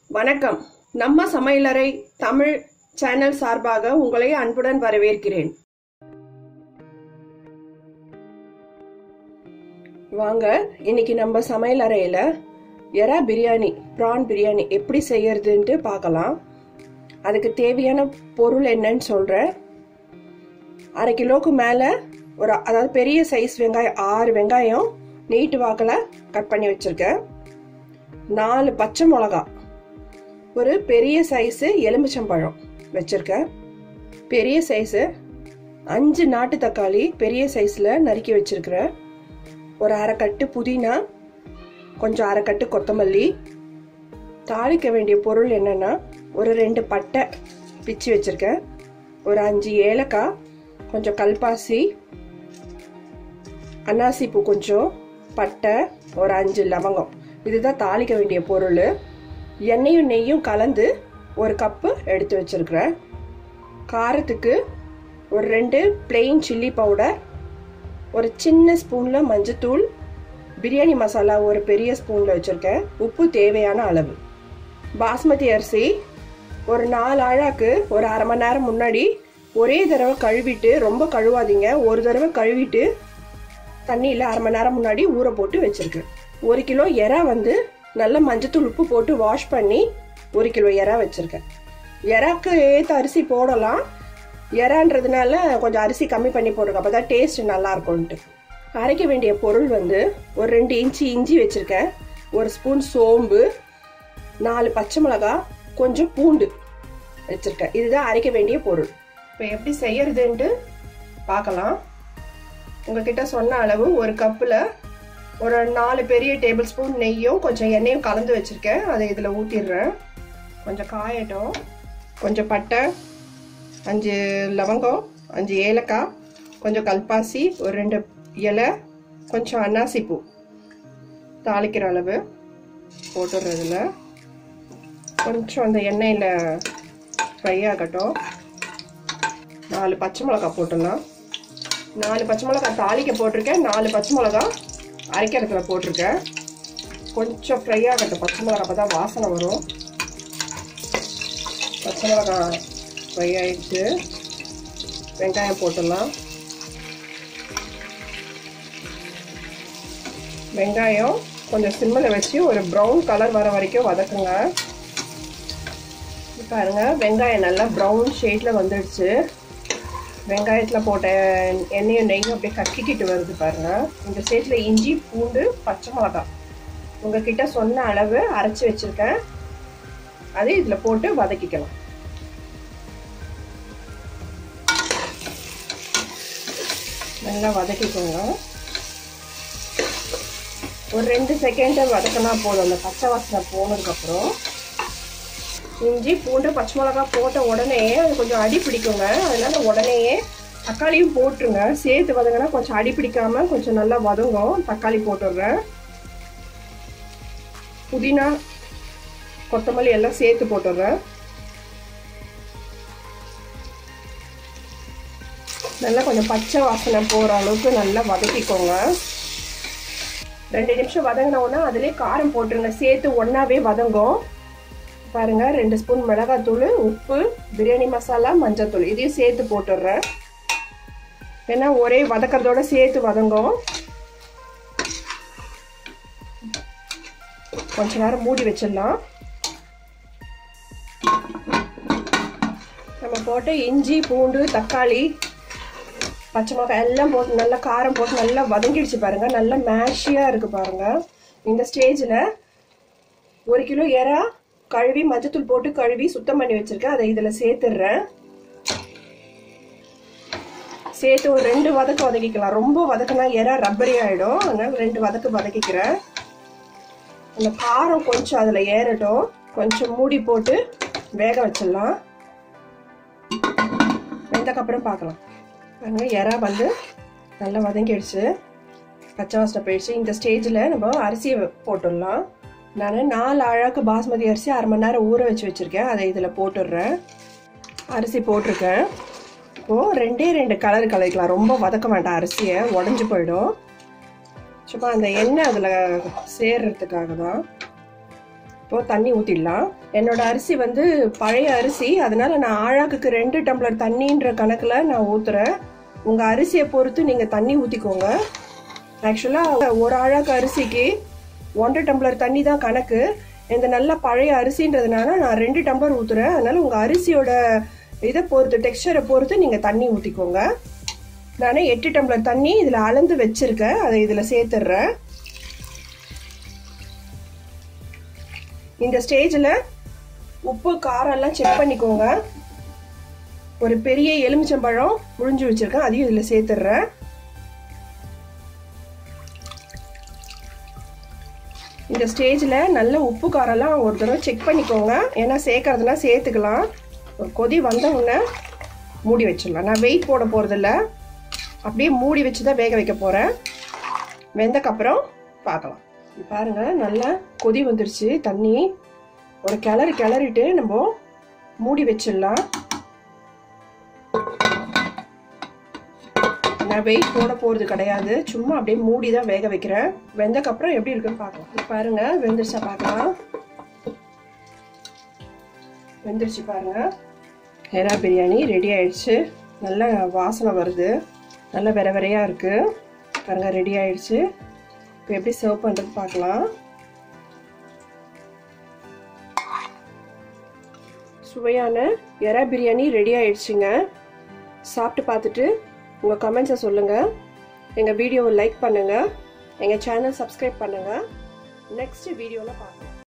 வணக்கம் நம்ம சமையலறை தமிழ் சேனல் சார்பாக உங்களை அன்புடன் வரவேற்கிறேன் வாங்க இன்னைக்கு நம்ம சமையலறையில எறா பிரியாணி ப்ரான் பிரியாணி எப்படி செய்யறதுன்ட்டு பார்க்கலாம் அதுக்கு தேவையான பொருள் என்னன்னு சொல்றேன் அரை கிலோக்கு மேல ஒரு அதாவது பெரிய சைஸ் வெங்காயம் ஆறு வெங்காயம் நீட்டு வாக்கில் கட் பண்ணி வச்சிருக்கேன் நாலு பச்சை மிளகா ஒரு பெரிய சைஸு எலுமிச்சம்பழம் வச்சுருக்கேன் பெரிய சைஸு அஞ்சு நாட்டு தக்காளி பெரிய சைஸில் நறுக்கி வச்சுருக்கிறேன் ஒரு அரைக்கட்டு புதினா கொஞ்சம் அரைக்கட்டு கொத்தமல்லி தாளிக்க வேண்டிய பொருள் என்னென்னா ஒரு ரெண்டு பட்டை பிச்சு வச்சுருக்கேன் ஒரு அஞ்சு ஏலக்காய் கொஞ்சம் கல்பாசி அன்னாசி பூ கொஞ்சம் பட்டை ஒரு அஞ்சு லவங்கம் இதுதான் தாளிக்க வேண்டிய பொருள் எண்ணெயும் நெய்யும் கலந்து ஒரு கப்பு எடுத்து வச்சிருக்கிறேன் காரத்துக்கு ஒரு ரெண்டு பிளெயின் சில்லி பவுடர் ஒரு சின்ன ஸ்பூனில் மஞ்சத்தூள் பிரியாணி மசாலா ஒரு பெரிய ஸ்பூனில் வச்சுருக்கேன் உப்பு தேவையான அளவு பாஸ்மதி அரிசி ஒரு நாலு ஆழாக்கு ஒரு அரை மணி நேரம் முன்னாடி ஒரே தடவை கழுவிட்டு ரொம்ப கழுவாதீங்க ஒரு தடவை கழுவிட்டு தண்ணியில் அரை மணி நேரம் முன்னாடி ஊற போட்டு வச்சுருக்கேன் ஒரு கிலோ எறா வந்து நல்ல மஞ்சத்தூள் உப்பு போட்டு வாஷ் பண்ணி ஒரு கிலோ எறா வச்சுருக்கேன் எறாக்கு ஏற்ற அரிசி போடலாம் எறான்றதுனால கொஞ்சம் அரிசி கம்மி பண்ணி போட்டுருக்கேன் அப்போ தான் டேஸ்ட் நல்லா இருக்கும்ன்ட்டு அரைக்க வேண்டிய பொருள் வந்து ஒரு ரெண்டு இன்ச்சு இஞ்சி வச்சுருக்கேன் ஒரு ஸ்பூன் சோம்பு நாலு பச்சை மிளகா கொஞ்சம் பூண்டு வச்சுருக்கேன் இதுதான் அரைக்க வேண்டிய பொருள் இப்போ எப்படி செய்யறதுன்ட்டு பார்க்கலாம் உங்ககிட்ட சொன்ன அளவு ஒரு கப்பில் ஒரு நாலு பெரிய டேபிள் ஸ்பூன் நெய்யும் கொஞ்சம் எண்ணெயும் கலந்து வச்சுருக்கேன் அதை இதில் ஊற்றிடுறேன் கொஞ்சம் காயட்டும் கொஞ்சம் பட்டை அஞ்சு லவங்கம் அஞ்சு ஏலக்காய் கொஞ்சம் கல்பாசி ஒரு ரெண்டு இலை கொஞ்சம் அன்னாசி பூ தாளிக்கிற அளவு போட்டுடுறதுல கொஞ்சம் அந்த எண்ணெயில் ஃப்ரை ஆகட்டும் நாலு பச்சை மிளகா போட்டுடலாம் நாலு பச்சை மிளகா தாளிக்க போட்டிருக்கேன் நாலு பச்சை மிளகா அரைக்கிறதுல போட்டிருக்கேன் கொஞ்சம் ஃப்ரை ஆகட்டும் பச்சை மிளகா அப்போ தான் வாசனை வரும் பச்சை மிளகா ஃப்ரை ஆகிடுச்சு வெங்காயம் போட்டுடலாம் வெங்காயம் கொஞ்சம் சிம்மில் வச்சு ஒரு ப்ரௌன் கலர் வர வரைக்கும் வதக்குங்க பாருங்க வெங்காயம் நல்லா ப்ரௌன் ஷேடில் வந்துடுச்சு வெங்காயத்தில் போட்ட எண்ணெயும் நெய்யும் அப்படியே கக்கிக்கிட்டு வருது பாருங்க இந்த ஸ்டேஜில் இஞ்சி பூண்டு பச்சை மிளகா உங்ககிட்ட சொன்ன அளவு அரைச்சி வச்சுருக்கேன் அதை இதில் போட்டு வதக்கிக்கலாம் நல்லா வதக்கிக்கோங்க ஒரு ரெண்டு செகண்ட் வதக்கினா போதும் அந்த பச்சை வாசனை போனதுக்கப்புறம் இஞ்சி பூண்டு பச்சை மிளகா போட்ட உடனே அது கொஞ்சம் அடி பிடிக்குங்க அதனால உடனேயே தக்காளியும் போட்டுருங்க சேர்த்து வதங்கினா கொஞ்சம் அடி பிடிக்காம கொஞ்சம் நல்லா வதங்கும் தக்காளி போட்டுடுறேன் புதினா கொத்தமல்லி எல்லாம் சேர்த்து போட்டுடுறேன் நல்லா கொஞ்சம் பச்சை வாசனை போகிற அளவுக்கு நல்லா வதக்கிக்கோங்க ரெண்டு நிமிஷம் வதங்கின உடனே அதுலேயே காரம் போட்டுருங்க சேர்த்து ஒன்றாவே வதங்கும் பாருங்க ரெண்டு ஸ்பூன் மிளகாத்தூள் உப்பு பிரியாணி மசாலா மஞ்சத்தூள் இதையும் சேர்த்து போட்டுடுறேன் ஏன்னா ஒரே வதக்கிறதோட சேர்த்து வதங்கும் கொஞ்ச நேரம் மூடி வச்சிடலாம் நம்ம போட்டு இஞ்சி பூண்டு தக்காளி பச்சை மிளகாய் எல்லாம் போட்டு நல்லா காரம் போட்டு நல்லா வதங்கிடுச்சு பாருங்க நல்லா மேஷியாக இருக்கு பாருங்க இந்த ஸ்டேஜில் ஒரு கிலோ எறா கழுவி மஞ்சத்தூள் போட்டு கழுவி சுத்தம் பண்ணி வச்சிருக்கேன் அதை இதில் சேர்த்துடுறேன் சேர்த்து ஒரு ரெண்டு வதக்கு வதக்கிக்கலாம் ரொம்ப வதக்கினா எறா ரப்பரி ஆகிடும் அதனால ரெண்டு வதக்கு வதக்கிக்கிறேன் அந்த காரம் கொஞ்சம் அதில் ஏறட்டும் கொஞ்சம் மூடி போட்டு வேக வச்சிடலாம் வெந்தக்கப்புறம் பார்க்கலாம் பாருங்க எறா வந்து நல்லா வதங்கிடுச்சு பச்சை வாசனை போயிடுச்சு இந்த ஸ்டேஜில் நம்ம அரிசியை போட்டுடலாம் நான் நாலு அழகு பாஸ்மதி அரிசி அரை மணி நேரம் ஊற வச்சு வச்சுருக்கேன் அதை இதில் போட்டுடுறேன் அரிசி போட்டிருக்கேன் இப்போது ரெண்டே ரெண்டு கலர் கலரிக்கலாம் ரொம்ப வதக்க வேண்டாம் அரிசியை உடஞ்சி போயிடும் சும்மா அந்த எண்ணெய் அதில் சேர்றதுக்காக தான் இப்போ தண்ணி ஊற்றிடலாம் என்னோட அரிசி வந்து பழைய அரிசி அதனால நான் ஆழாக்குக்கு ரெண்டு டம்ளர் தண்ணின்ற கணக்கில் நான் ஊற்றுறேன் உங்கள் அரிசியை பொறுத்து நீங்கள் தண்ணி ஊற்றிக்கோங்க ஆக்சுவலாக ஒரு ஆழாக்கு அரிசிக்கு ஒன்றரை டம்ளர் தண்ணி தான் கணக்கு இந்த நல்ல பழைய அரிசின்றதுனால நான் ரெண்டு டம்ளர் ஊற்றுறேன் அதனால உங்கள் அரிசியோட இதை பொறுத்து டெக்ஸ்டரை பொறுத்து நீங்கள் தண்ணி ஊற்றிக்கோங்க நான் எட்டு டம்ளர் தண்ணி இதில் அளந்து வச்சிருக்கேன் அதை இதில் சேர்த்துடுறேன் இந்த ஸ்டேஜில் உப்பு காரம் எல்லாம் செக் பண்ணிக்கோங்க ஒரு பெரிய எலுமிச்சம்பழம் முழிஞ்சு வச்சிருக்கேன் அதையும் இதில் சேர்த்துடுறேன் இந்த ஸ்டேஜில் நல்ல உப்பு காரெல்லாம் ஒரு தடவை செக் பண்ணிக்கோங்க ஏன்னா சேர்க்கறதுனா சேர்த்துக்கலாம் ஒரு கொதி வந்த உடனே மூடி வச்சிடலாம் நான் வெயிட் போட போகிறதில்ல அப்படியே மூடி வச்சு தான் வேக வைக்க போகிறேன் வெந்தக்கப்புறம் பார்க்கலாம் பாருங்க நல்லா கொதி வந்துருச்சு தண்ணி ஒரு கிளறி கிளறிட்டு நம்ம மூடி வச்சிடலாம் நான் வெயிட் போட போகிறது கிடையாது சும்மா அப்படியே மூடி தான் வேக வைக்கிறேன் வெந்தக்கப்புறம் எப்படி இருக்குன்னு பார்க்கலாம் பாருங்க வெந்துருச்சா பார்க்கலாம் வெந்துருச்சு பாருங்க ஹெரா பிரியாணி ரெடி ஆயிடுச்சு நல்ல வாசனை வருது நல்ல விர விரையாக இருக்குது பாருங்க ரெடி ஆயிடுச்சு இப்போ எப்படி சர்வ் பண்ணுறது பார்க்கலாம் சுவையான எறா பிரியாணி ரெடி ஆயிடுச்சுங்க சாப்பிட்டு பார்த்துட்டு உங்கள் கமெண்ட்ஸை சொல்லுங்கள் எங்கள் வீடியோவை லைக் பண்ணுங்கள் எங்கள் சேனல் சப்ஸ்கிரைப் பண்ணுங்கள் நெக்ஸ்ட் வீடியோவில் பார்க்கலாம்